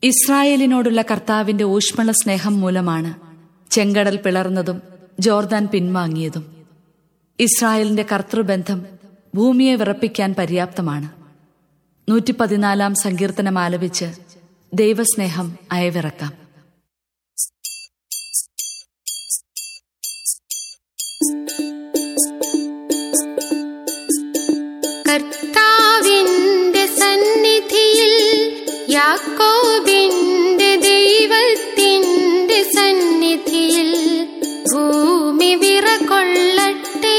ഇസ്രായേലിനോടുള്ള കർത്താവിന്റെ ഊഷ്മള സ്നേഹം മൂലമാണ് ചെങ്കടൽ പിളർന്നതും ജോർദാൻ പിൻവാങ്ങിയതും ഇസ്രായേലിന്റെ കർത്തൃബന്ധം ഭൂമിയെ വിറപ്പിക്കാൻ പര്യാപ്തമാണ് നൂറ്റി പതിനാലാം സങ്കീർത്തനം ആലപിച്ച് ദൈവസ്നേഹം അയവിറക്കാം കർത്താവിന്റെ സന്നിധിയിൽ യാക്കോബിന്റെ ദൈവത്തിന്റെ സന്നിധിയിൽ ഭൂമി വിറകൊള്ളട്ടെ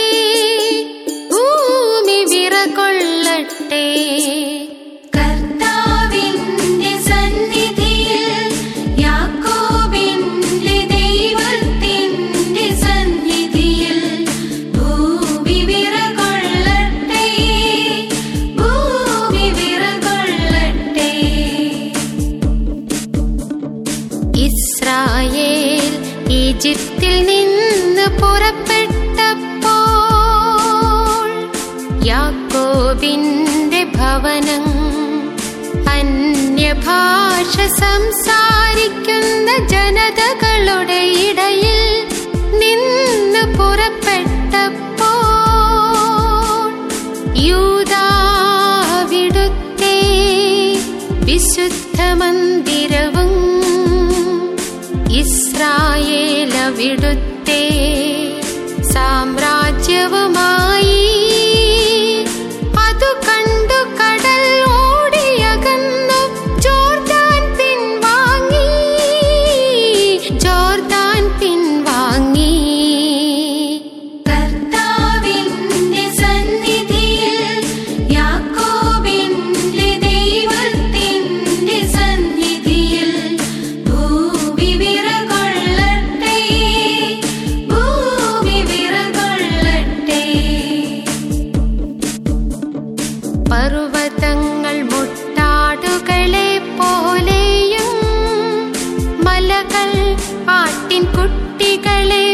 ഭൂമി വിറകൊള്ളട്ടെ കർത്താവിന്റെ സന്നിധിയിൽ യാക്കോബിന്റെ ദൈവത്തിന്റെ സന്നിധിയിൽ ഭൂമി വിറകൊള്ളട്ടെ ഭൂമി വിറകൊള്ളട്ടെ ഇസ്രായേൽ ഈജിപ്തിൽ നിന്ന് പുറപ്പെട്ടപ്പോൾ യാക്കോബിന്റെ ഭവനം അന്യഭാഷ സംസാരിക്കുന്ന ജനതകളുടെ ഇടയിൽ നിന്ന് പുറപ്പെട്ടപ്പോൾ യൂദാവിടുത്തെ വിശുദ്ധ മന്ദിരവും ഇസ്രായേലവിടുത്തെ സാമ്രാജ്യവുമായി അതു കണ്ടു കടൽ ഓടിയകന്നു ജോർദാൻ പിൻവാങ്ങി ജോർദാൻ പിൻവാങ്ങി കർത്താവിന്റെ സന്നിധിയിൽ യാക്കോബിന്റെ ദൈവത്തിന്റെ സന്നിധിയിൽ ഭൂമി വിറകൊള്ളട്ടെ ഭൂമി വിറകൊള്ളട്ടെ പർവ്വതങ്ങൾ മുട്ടാടുകളെ പോലെയും മലകൾ ആട്ടിൻ കുട്ടികളെ